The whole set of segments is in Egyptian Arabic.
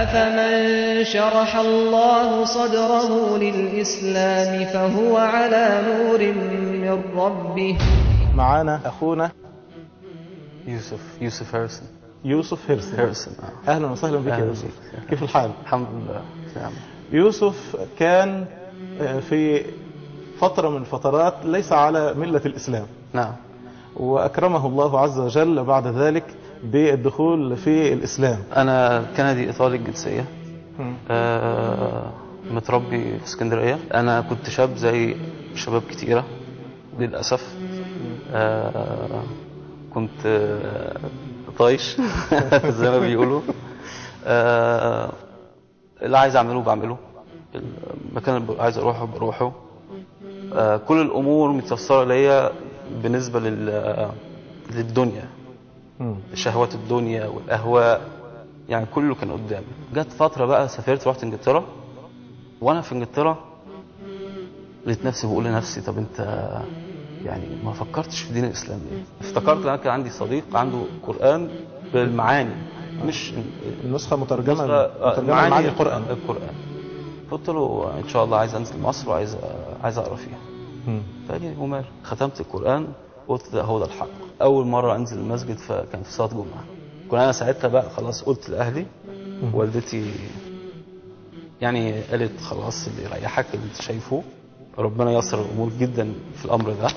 أفمن شرح الله صدره للإسلام فهو على نور من ربه معانا أخونا يوسف يوسف هيرسون يوسف هيرسن هيرسون آه. أهلا وسهلا بك يا أهلا يوسف بك. كيف الحال؟ الحمد لله نعم يوسف كان آه، في فترة من الفترات ليس على ملة الإسلام نعم وأكرمه الله عز وجل بعد ذلك بالدخول في الإسلام انا كندي ايطالي الجنسيه آه متربي في اسكندريه انا كنت شاب زي شباب كتيره للاسف آه كنت آه طايش زي ما بيقولوا آه اللي عايز اعمله بعمله المكان اللي عايز اروحه بروحه آه كل الامور متيسره ليا بالنسبه لل للدنيا مم. شهوات الدنيا والاهواء يعني كله كان قدامي جت فتره بقى سافرت رحت انجلترا وانا في انجلترا لقيت نفسي بقول لنفسي طب انت يعني ما فكرتش في دين الاسلام ليه افتكرت ان انا كان عندي صديق عنده قران بالمعاني مش النسخة مترجمة آه، مترجمة معاني القرآن القران قلت له ان شاء الله عايز انزل مصر وعايز عايز اقرا فيها مم. فقال لي ومال ختمت القرآن قلت ده هو ده الحق أول مرة أنزل المسجد فكان في صلاة جمعة كنا أنا ساعتها بقى خلاص قلت لأهلي والدتي يعني قالت خلاص اللي يريحك اللي أنت شايفه ربنا يسر الأمور جدا في الأمر ده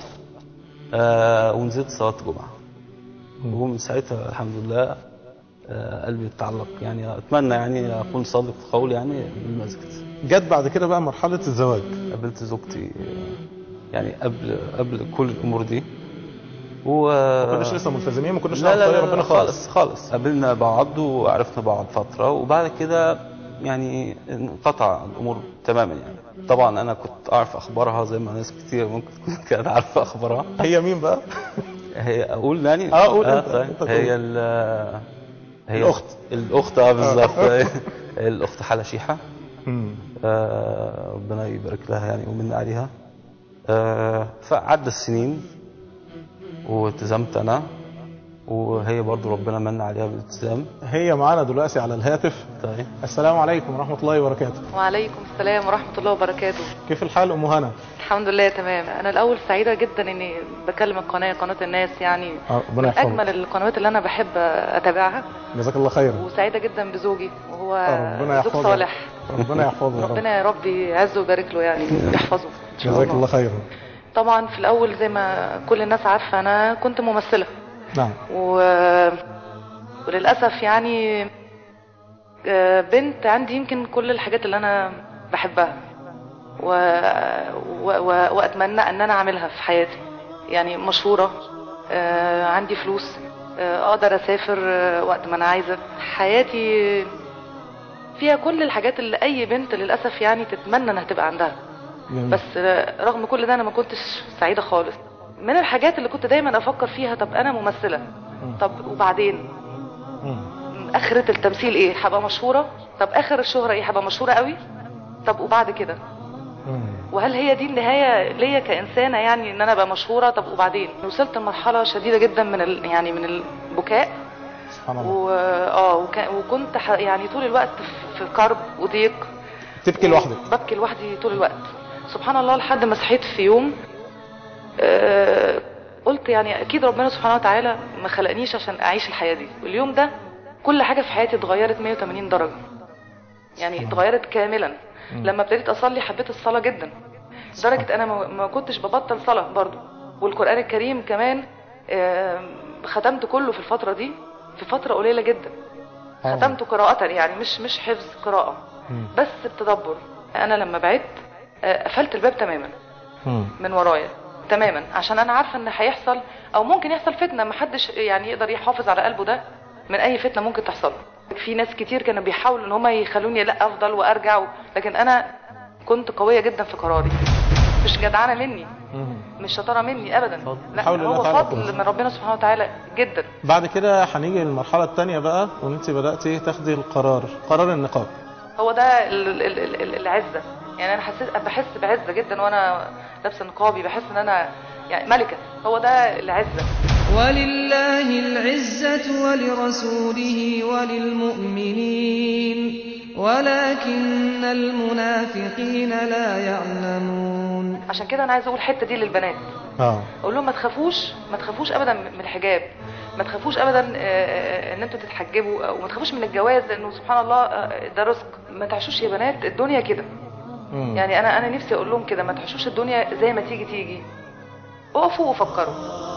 آه ونزلت صلاة جمعة ومن ساعتها الحمد لله آه قلبي اتعلق يعني أتمنى يعني أكون صادق في قولي يعني بالمسجد جت بعد كده بقى مرحلة الزواج قابلت زوجتي يعني قبل قبل كل الامور دي و ما كناش لسه ملتزمين ما كناش لا نعرف لا, طريق لا, ربنا لا خالص خالص خالص قابلنا بعض وعرفنا بعض فتره وبعد كده يعني انقطع الامور تماما يعني طبعا انا كنت اعرف اخبارها زي ما ناس كتير ممكن تكون كانت عارفه اخبارها هي مين بقى؟ هي اقول يعني آه، قول أنت، طيب. أنت تقول. هي ال هي الأخت. الاخت اه بالظبط الاخت حلا شيحه مم. آه، ربنا يبارك لها يعني ومن عليها آه، فعدى السنين والتزمت انا وهي برضو ربنا من عليها بالالتزام هي معانا دلوقتي على الهاتف طيب السلام عليكم ورحمة الله وبركاته وعليكم السلام ورحمة الله وبركاته كيف الحال أم هنا؟ الحمد لله تمام أنا الأول سعيدة جدا إني بكلم القناة قناة الناس يعني آه، من ربنا يحفظك أجمل القنوات اللي أنا بحب أتابعها جزاك الله خيرا وسعيدة جدا بزوجي وهو آه، ربنا زوج يحفظك صالح ربنا يحفظه يا رب ربنا يا رب يعزه ويبارك له يعني يحفظه إن شاء جزاك الله خيرا طبعا في الأول زي ما كل الناس عارفة أنا كنت ممثلة نعم و... وللأسف يعني آه، بنت عندي يمكن كل الحاجات اللي أنا بحبها و... و... و... وأتمنى أن أنا أعملها في حياتي يعني مشهورة آه، عندي فلوس آه، أقدر أسافر آه، وقت ما أنا عايزة حياتي فيها كل الحاجات اللي أي بنت للأسف يعني تتمنى أنها تبقى عندها جميل. بس آه، رغم كل ده انا ما كنتش سعيده خالص من الحاجات اللي كنت دايما افكر فيها طب انا ممثله طب وبعدين مم. اخره التمثيل ايه هبقى مشهوره طب اخر الشهره ايه هبقى مشهوره قوي طب وبعد كده مم. وهل هي دي النهايه ليا كانسانه يعني ان انا ابقى مشهوره طب وبعدين وصلت لمرحله شديده جدا من ال... يعني من البكاء سبحان الله و... اه وك... وكنت ح... يعني طول الوقت في- في كرب وضيق تبكي لوحدك ببكي لوحدي طول الوقت سبحان الله لحد ما صحيت في يوم آه، قلت يعني اكيد ربنا سبحانه وتعالى ما خلقنيش عشان اعيش الحياه دي واليوم ده كل حاجه في حياتي اتغيرت 180 درجه يعني اتغيرت كاملا لما ابتديت اصلي حبيت الصلاه جدا لدرجه انا ما- ما كنتش ببطل صلاه برضو والقران الكريم كمان آه، ختمت كله في الفتره دي في فتره قليله جدا آه. ختمته قراءة يعني مش مش حفظ قراءة مم. بس بتدبر أنا لما بعدت آه، قفلت الباب تماما مم. من ورايا تماما عشان أنا عارفة إن هيحصل أو ممكن يحصل فتنة محدش يعني يقدر يحافظ على قلبه ده من أي فتنة ممكن تحصل في ناس كتير كانوا بيحاولوا إن هم يخلوني لا أفضل وأرجع و... لكن أنا كنت قوية جدا في قراري مش جدعانة مني مم. مش شطارة مني أبدا لا حول الله هو تعالى فضل قوة. من ربنا سبحانه وتعالى جدا بعد كده هنيجي للمرحلة الثانية بقى وان انت بدأتي تاخدي القرار قرار النقاب هو ده ال- ال- ال- ال- العزه يعني انا حسيت بحس بعزه جدا وانا لابسه نقابي بحس ان انا يعني ملكه هو ده العزه ولله العزة ولرسوله وللمؤمنين ولكن المنافقين لا يعلمون عشان كده انا عايزه اقول الحته دي للبنات اه اقول لهم ما تخافوش ما تخافوش ابدا من الحجاب ما تخافوش ابدا آه، آه، ان انتوا تتحجبوا وما تخافوش من الجواز لانه سبحان الله آه، ده رزق ما تعيشوش يا بنات الدنيا كده مم. يعني انا انا نفسي اقول لهم كده ما تعيشوش الدنيا زي ما تيجي تيجي اقفوا وفكروا